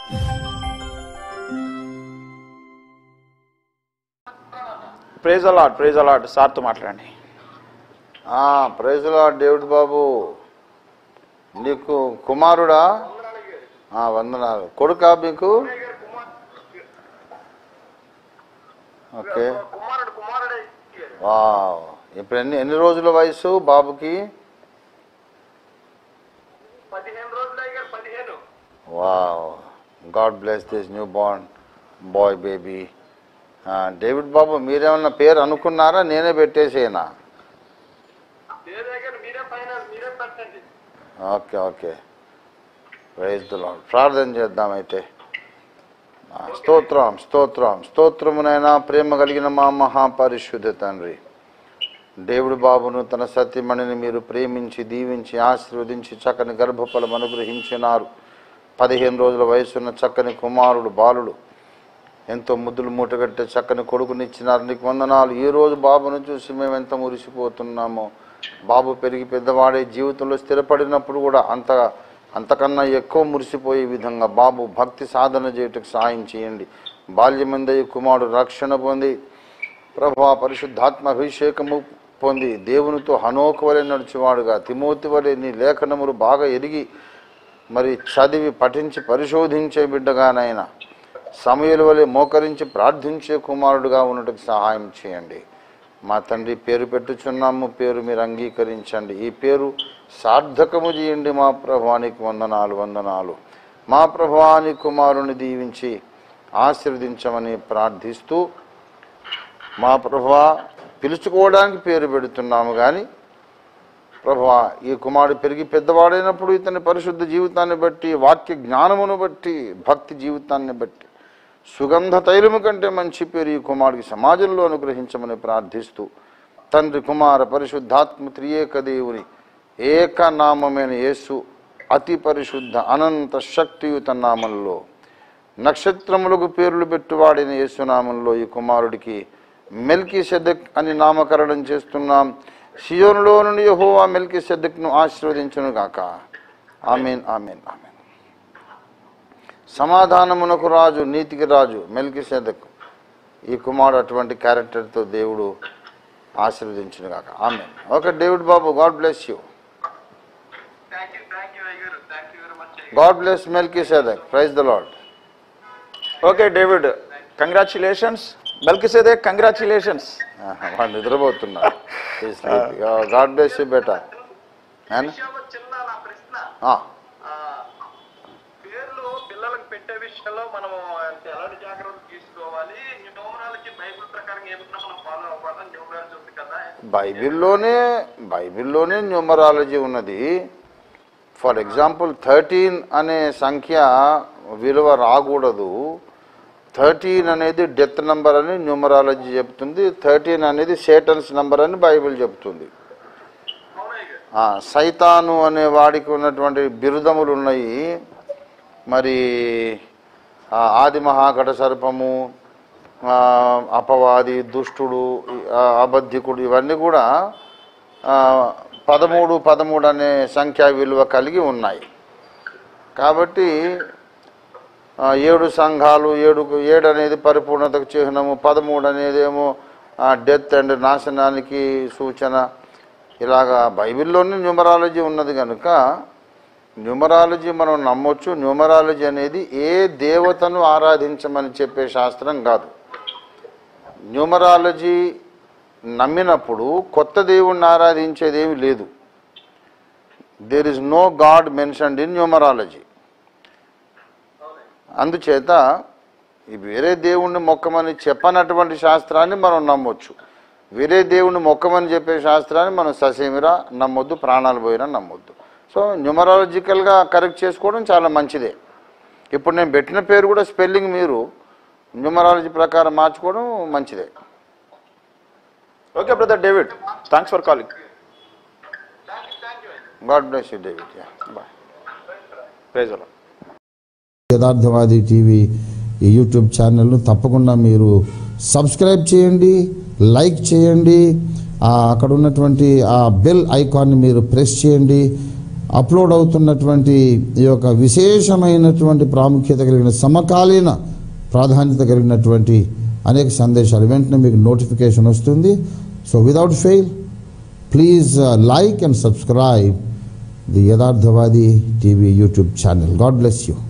praise అలాడ్ praise అలాడ్ సార్తో మాట్లాడండి ప్రైజ్లా డేవిడ్ బాబు నీకు కుమారుడా ఆ, వందనాలు కొడుకా మీకు ఓకే కుమారుడు కుమారుడే వావ్ ఇప్పుడు ఎన్ని ఎన్ని రోజుల వయసు బాబుకి పదిహేను రోజులు అయ్యారు పదిహేను wow God bless this new born boy baby David బాబు మీరేమన్నా పేరు అనుకున్నారా నేనే పెట్టేసేనా పేరు దగ్గర మీరే పైన మీరే పెట్టండి okay okay praise the Lord ప్రార్థన చేద్దాం అయితే ఆ, స్తోత్రం స్తోత్రం స్తోత్రమునైనా ప్రేమ కలిగిన మా మహాపరిశుద్ధ తండ్రి దేవుడు బాబును తన సత్యమణిని మీరు ప్రేమించి దీవించి ఆశీర్వదించి చక్కని గర్భఫలం అనుగ్రహించినారు పదిహేను రోజుల వయసున్న చక్కని కుమారుడు బాలుడు ఎంతో ముద్దులు మూటగట్టే చక్కని కొడుకునిచ్చినారు నీకు వందనాలు ఈ రోజు బాబును చూసి మేము ఎంత మురిసిపోతున్నామో బాబు పెరిగి పెద్దవాడే జీవితంలో స్థిరపడినప్పుడు కూడా అంత అంతకన్నా ఎక్కువ మురిసిపోయే విధంగా బాబు భక్తి సాధన చేయుటకు సాయం చేయండి బాల్యమందయ్య కుమారుడు రక్షణ పొంది ప్రభా పరిశుద్ధాత్మ అభిషేకము పొంది దేవునితో హనోకు వలె నడిచేవాడుగా తిమోతి వలె నీ లేఖనములు బాగా ఎరిగి మరి చదివి పఠించి పరిశోధించే బిడ్డగానైనా సమయల వలె మోకరించి ప్రార్థించే కుమారుడుగా ఉన్నట్టుకు సహాయం చేయండి మా తండ్రి పేరు పెట్టుచున్నాము పేరు మీరు అంగీకరించండి ఈ పేరు సార్థకము చేయండి మా ప్రభానికి వందనాలు వందనాలు మా ప్రభాని కుమారుని దీవించి ఆశీర్వదించమని ప్రార్థిస్తూ మా ప్రభా పిలుచుకోవడానికి పేరు పెడుతున్నాము కానీ ప్రభా ఈ కుమారుడు పెరిగి పెద్దవాడైనప్పుడు ఇతని పరిశుద్ధ జీవితాన్ని బట్టి వాక్య జ్ఞానమును బట్టి భక్తి జీవితాన్ని బట్టి సుగంధ తైలము కంటే మంచి పేరు ఈ కుమారుడికి సమాజంలో అనుగ్రహించమని ప్రార్థిస్తూ తండ్రి కుమార పరిశుద్ధాత్మ త్రియేక దేవుని ఏకనామమైన యేసు అతి పరిశుద్ధ అనంత శక్తియుత నామంలో నక్షత్రములకు పేర్లు పెట్టువాడిన యేసునామంలో ఈ కుమారుడికి మెల్కి సెదక్ అని నామకరణం చేస్తున్నాం సియోనులో నుండి యెహోవా మెల్కి సెదక్ను ఆశీర్వదించును గాక ఆమెన్ ఆమెన్ ఆమెన్ సమాధానమునకు రాజు నీతికి రాజు మెల్కి సెదక్ ఈ కుమారుడు అటువంటి క్యారెక్టర్తో దేవుడు ఆశీర్వదించును గాక ఆమెన్ ఓకే డేవిడ్ బాబు God bless you thank you thank you అయ్యారు thank you very much God bless Melchizedek praise the Lord okay David congratulations బల్కిసేదే కంగ్రాచులేషన్స్ వాడు నిద్రపోతున్నాడు గాడ్ బ్లెస్ యూ బేటా విషయంలో చిన్న నా ప్రశ్న ఆ, ఆ, పేర్లు పిల్లలకు పెట్టే విషయంలో మనం ఎలాంటి జాగ్రత్తలు తీసుకోవాలి న్యూమరాలజీ బైబిల్ ప్రకారం ఏమన్నా మనం ఫాలో అవ్వాలా న్యూమరాలజీ ఉంది కదా బైబిల్లోనే బైబిల్లోనే న్యూమరాలజీ ఉన్నది ఫర్ ఎగ్జాంపుల్ థర్టీన్ అనే సంఖ్య విలువ రాకూడదు థర్టీన్ అనేది డెత్ నంబర్ అని న్యూమరాలజీ చెప్తుంది థర్టీన్ అనేది సేటన్స్ నంబర్ అని బైబిల్ చెప్తుంది అవునయ్య ఆ, సైతాను అనే వాడికి ఉన్నటువంటి బిరుదములు ఉన్నాయి మరి ఆ, ఆది మహాఘట సర్పము ఆ, అపవాది దుష్టుడు ఆ, అబద్ధికుడు ఇవన్నీ కూడా ఆ, పదమూడు పదమూడు అనే సంఖ్యా విలువ కలిగి ఉన్నాయి కాబట్టి ఆ, ఏడు సంఘాలు ఏడు ఏడు అనేది పరిపూర్ణతకు చిహ్నము పదమూడు అనేదేమో డెత్ అండ్ నాశనానికి సూచన ఇలాగా బైబిల్లోనే న్యూమరాలజీ ఉన్నది కనుక న్యూమరాలజీ మనం నమ్మొచ్చు న్యూమరాలజీ అనేది ఏ దేవతను ఆరాధించమని చెప్పే శాస్త్రం కాదు న్యూమరాలజీ నమ్మినప్పుడు కొత్త దేవుణ్ణి ఆరాధించేది ఏమీ లేదు there is no God mentioned in numerology అందుచేత ఈ వేరే దేవుణ్ణి మొక్కమని చెప్పనటువంటి శాస్త్రాన్ని మనం నమ్మొచ్చు వేరే దేవుణ్ణి మొక్కమని చెప్పే శాస్త్రాన్ని మనం ససేమిరా నమ్మొద్దు ప్రాణాలు పోయినా నమ్మొద్దు సో న్యూమరాలజికల్గా కరెక్ట్ చేసుకోవడం చాలా మంచిదే ఇప్పుడు నేను పెట్టిన పేరు కూడా స్పెల్లింగ్ మీరు న్యూమరాలజీ ప్రకారం మార్చుకోవడం మంచిదే okay brother David thanks for calling thank you thank you God bless you David boy praise అలా యథార్థవాది టీవీ ఈ యూట్యూబ్ ఛానల్ను తప్పకుండా మీరు సబ్స్క్రైబ్ చేయండి లైక్ చేయండి ఆ అక్కడ ఉన్నటువంటి ఆ బెల్ ఐకాన్ని మీరు ప్రెస్ చేయండి అప్లోడ్ అవుతున్నటువంటి ఈ యొక్క విశేషమైనటువంటి ప్రాముఖ్యత కలిగిన సమకాలీన ప్రాధాన్యత కలిగినటువంటి అనేక సందేశాలు వెంటనే మీకు నోటిఫికేషన్ వస్తుంది so without fail please like and subscribe the Yatharthavadi TV YouTube channel God bless you